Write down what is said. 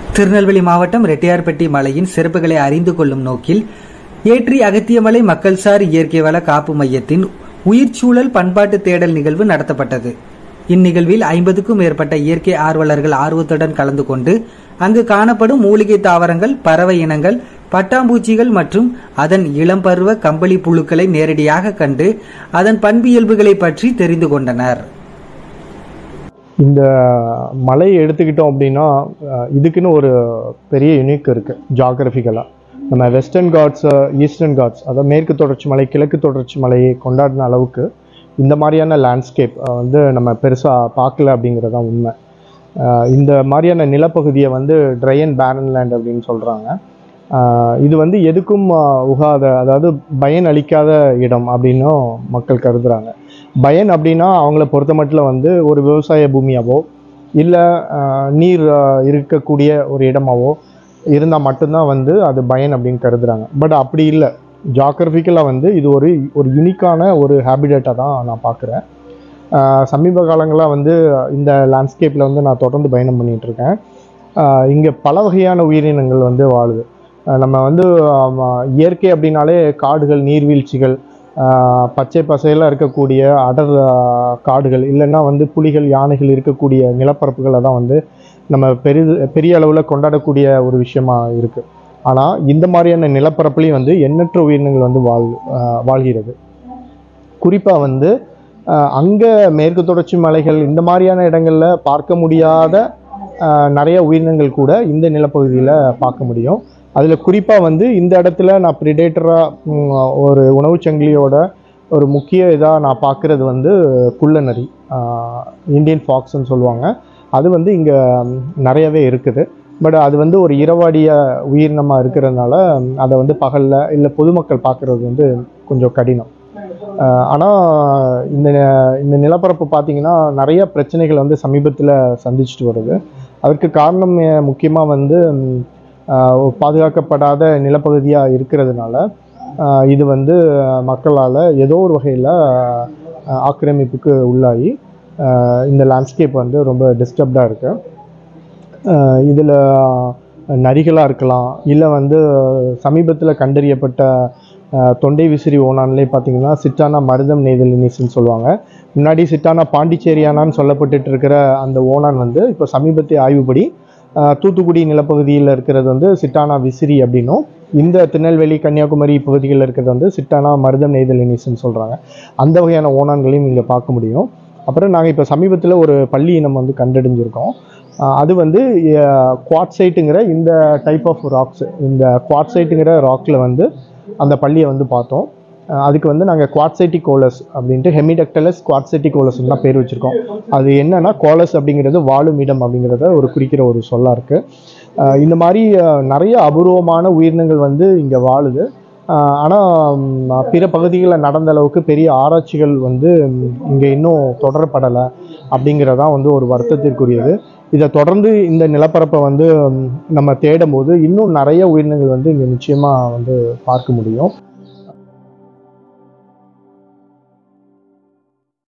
திருநெல்வேலி மாவட்டம் ரெட்டியார்பட்டி மலையின் சிறப்புகளை அறிந்து கொள்ளும் நோக்கில் ஏற்றி அகத்தியமலை மக்கள்சார் இயற்கை வள காப்பு மையத்தின் உயிர்ச்சூழல் பண்பாட்டு தேடல் நிகழ்வு நடத்தப்பட்டது இந்நிகழ்வில் ஐம்பதுக்கும் மேற்பட்ட இயற்கை ஆர்வலர்கள் ஆர்வத்துடன் கலந்து கொண்டு அங்கு காணப்படும் மூலிகை தாவரங்கள் பறவை இனங்கள் பட்டாம்பூச்சிகள் மற்றும் அதன் இளம்பருவ கம்பளி புழுக்களை நேரடியாக கண்டு அதன் பண்பியல்புகளை பற்றி தெரிந்து கொண்டனர் இந்த மலையை எடுத்துக்கிட்டோம் அப்படின்னா அஹ், இதுக்குன்னு ஒரு பெரிய யூனிக் இருக்குது ஜாகிரபிக்கலாக நம்ம வெஸ்டர்ன் காட்ஸ் ஈஸ்டர்ன் காட்ஸ் அதாவது மேற்கு தொடர்ச்சி மலை கிழக்கு தொடர்ச்சி மலையை கொண்டாடின அளவுக்கு இந்த மாதிரியான லேண்ட்ஸ்கேப் வந்து நம்ம பெருசாக பார்க்கல அப்படிங்கிறது தான் உண்மை அஹ், இந்த மாதிரியான நிலப்பகுதியை வந்து ட்ரை அண்ட் பேரன் லேண்ட் அப்படின்னு சொல்கிறாங்க இது வந்து எதுக்கும் அஹ், உகாத அதாவது பயன் அளிக்காத இடம் அப்படின்னும் மக்கள் கருதுறாங்க பயன் அப்படின்னா அவங்கள பொறுத்த மட்டும் வந்து ஒரு விவசாய பூமியாவோ இல்லை நீர் அஹ், இருக்கக்கூடிய ஒரு இடமாவோ இருந்தால் மட்டும்தான் வந்து அது பயன் அப்படின்னு கருதுறாங்க பட் அப்படி இல்லை ஜாகிரபிக்கலாக வந்து இது ஒரு ஒரு யுனிக்கான ஒரு ஹேபிடேட்டாக தான் நான் பார்க்குறேன் சமீப காலங்களாக வந்து இந்த லேண்ட்ஸ்கேப்பில் வந்து நான் தொடர்ந்து பயணம் பண்ணிட்டு இருக்கேன் இங்கே பல வகையான உயிரினங்கள் வந்து வாழுது ஆஹ் நம்ம வந்து ஆமா, இயற்கை அப்படின்னாலே காடுகள் நீர்வீழ்ச்சிகள் ஆஹ் பச்சை பசையெல்லாம் இருக்கக்கூடிய அடர் ஆஹ் காடுகள் இல்லைன்னா வந்து புலிகள் யானைகள் இருக்கக்கூடிய நிலப்பரப்புகளை தான் வந்து நம்ம பெரிது பெரிய அளவில் கொண்டாடக்கூடிய ஒரு விஷயமா இருக்குது ஆனால் இந்த மாதிரியான நிலப்பரப்புலையும் வந்து எண்ணற்ற உயிரினங்கள் வந்து வாழ் ஆஹ் வாழ்கிறது குறிப்பாக வந்து அங்கே மேற்கு தொடர்ச்சி மலைகள் இந்த மாதிரியான இடங்களில் பார்க்க முடியாத ஆஹ் நிறைய உயிரினங்கள் கூட இந்த நிலப்பகுதியில் பார்க்க முடியும் அதில் குறிப்பாக வந்து இந்த இடத்துல நான் ப்ரிடேட்டராக ஒரு உணவுச் சங்கிலியோட ஒரு முக்கிய இதாக நான் பார்க்குறது வந்து குள்ளநரி இந்தியன் ஃபாக்ஸ்ன்னு சொல்லுவாங்க அது வந்து இங்கே நிறையவே இருக்குது பட் அது வந்து ஒரு இரவாடிய உயிரினமாக இருக்கிறதுனால அதை வந்து பகலில் இல்லை பொதுமக்கள் பார்க்குறது வந்து கொஞ்சம் கடினம் ஆனால் இந்த இந்த நிலப்பரப்பு பார்த்தீங்கன்னா நிறைய பிரச்சனைகள் வந்து சமீபத்தில் சந்திச்சுட்டு வருது அதற்கு காரணம் முக்கியமாக வந்து ம், ஆஹ், பாதுகாக்கப்படாத நிலப்பகுதியாக இருக்கிறதுனால ஆஹ், இது வந்து மக்களால் ஏதோ ஒரு வகையில் ஆக்கிரமிப்புக்கு உள்ளாகி ஆஹ், இந்த லேண்ட்ஸ்கேப் வந்து ரொம்ப டிஸ்டர்ப்டாக இருக்குது இதில் நரிகளாக இருக்கலாம் இல்லை வந்து சமீபத்தில் கண்டறியப்பட்ட அஹ், தொண்டை விசிறி ஓனான்லே பார்த்தீங்கன்னா சிட்டானா மருதம் நெய்தல் இனிஸ்ன்னு சொல்லுவாங்க முன்னாடி சிட்டானா பாண்டிச்சேரியானான்னு சொல்லப்பட்டுட்டு இருக்கிற அந்த ஓனான் வந்து இப்போ சமீபத்திய ஆய்வுப்படி அஹ், தூத்துக்குடி நிலப்பகுதியில் இருக்கிறது வந்து சிட்டானா விசிறி அப்படின்னும் இந்த திருநெல்வேலி கன்னியாகுமரி பகுதிகளில் இருக்கிறது வந்து சிட்டானா மருதம் நெய்தல் இனிஸ்ன்னு சொல்கிறாங்க அந்த வகையான ஓனான்களையும் இங்கே பார்க்க முடியும் அப்புறம் நாங்கள் இப்போ சமீபத்தில் ஒரு பள்ளி இனம் வந்து கண்டறிஞ்சிருக்கோம் அஹ் அது வந்து குவாட்சைட்டுங்கிற இந்த டைப் ஆஃப் ராக்ஸ் இந்த குவாட்சைட்டுங்கிற ராக்கில் வந்து அந்த பள்ளியை வந்து பார்த்தோம் அஹ் அதுக்கு வந்து நாங்கள் குவாட்சைட்டி கோலஸ் அப்படின்ட்டு ஹெமிடக்டலஸ் குவாட்சைட்டி கோலஸ் தான் பேர் வச்சுருக்கோம் அது என்னன்னா கோலஸ் அப்படிங்கிறது வாழும் இடம் அப்படிங்கிறத ஒரு குறிக்கிற ஒரு சொல்லா இருக்குது இந்த மாதிரி அஹ், நிறைய அபூர்வமான உயிரினங்கள் வந்து இங்கே வாழுது ஆனால் பிற பகுதிகளில் நடந்த அளவுக்கு பெரிய ஆராய்ச்சிகள் வந்து இங்கே இன்னும் தொடரப்படலை அப்படிங்கிறதான் வந்து ஒரு வருத்தத்திற்குரியது இதை தொடர்ந்து இந்த நிலப்பரப்பை வந்து ம், நம்ம தேடும் போது இன்னும் நிறைய உயிரினங்கள் வந்து இங்கே நிச்சயமாக வந்து பார்க்க முடியும்